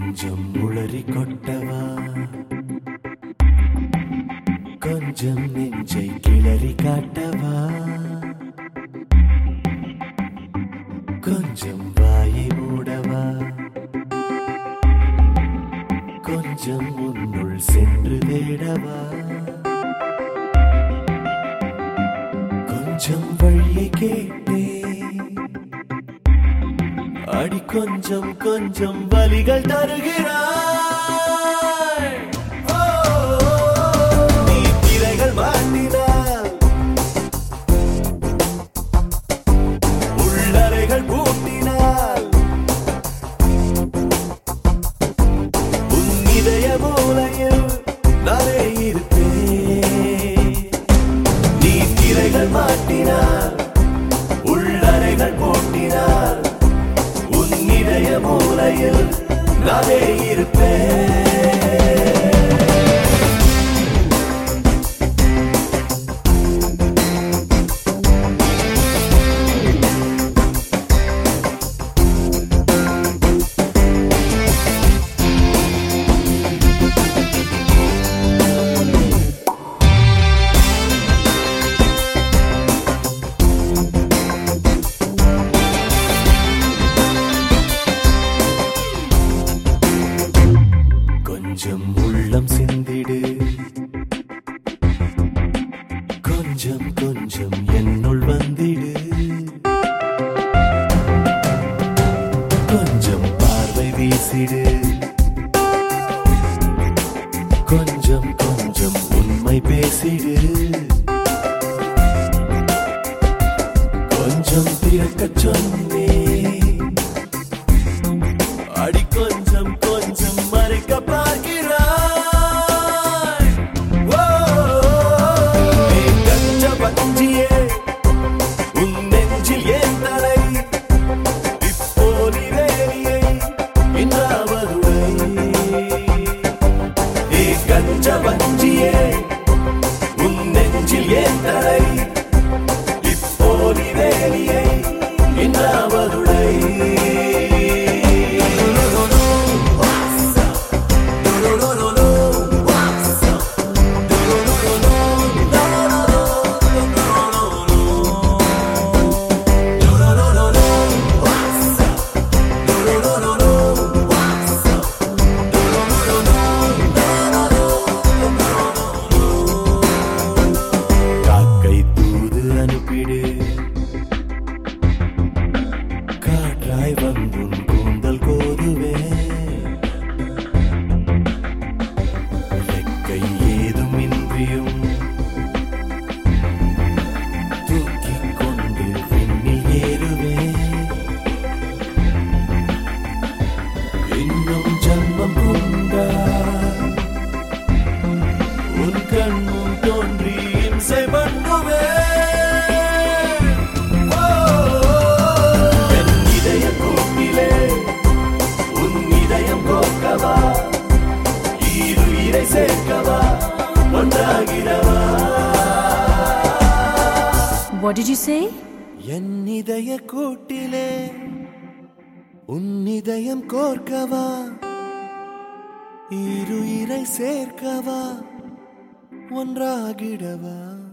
கொஞ்சம் உளறி கொட்டவா கொஞ்சம் நெஞ்சை கிளறி காட்டவா கொஞ்சம் வாயை மூடவா கொஞ்சம் உன்னுள் சென்று தேடவா கொஞ்சம் வழியை கேட்டே அடி கொஞ்சம் கொஞ்சம் வலிகள் தருகிறாய் ஓ, நீ திரைகள் மாட்டினாய் உள்ளறைகள் பூட்டினாய் உன் இதய மூலையில் நானே இருப்பேன் நீ திரைகள் மாட்டினார் உள்ளறைகள் பூட்டினார் உன் இதய மூலையில் நானே இருப்பேன் கொஞ்சம் உள்ளம் சிந்திடு கொஞ்சம் கொஞ்சம் என்னுள் வந்திடு கொஞ்சம் பார்வை வீசிடு கொஞ்சம் கொஞ்சம் உண்மை பேசிடு கொஞ்சம் திறக்கச் சொன்னேன் அடி கொஞ்சம் கொஞ்சம் மறைக்க பார்க்கிறாய் ஓ, நீ கஞ்ச பஞ்சியே உன் நெஞ்சில் ஏன் தலை இப்போ நீ வேலியை இன்றாவதுடை நீ கஞ்ச பஞ்சியே உன் நெஞ்சில் ஏன் தலை இப்போ நீ வேலியை இன்றாவதுடை காக்கை தூது அனுப்பிடு காற்றாய் வந்தும் கூந்தல் கோதுவே ரெக்கை ஏதும் இன்றியும் தூக்கிக் கொண்டு விண்ணில் ஏறுவே இன்னும் ஜன்மம் கொண்டா உன் கண்முன் தோன்றி இம்சை பண்ணுவே ஓ, என் இதய கூட்டிலே உன் இதயம் கோக்கவா ஈருயிரை சேர்க்கவா ஒன்றாகிறவா What did you say? என் இதய கூட்டிலே உன் இதயம் கோர்க்கவா இருயிரை சேர்க்கவா ஒன்றாகிடவா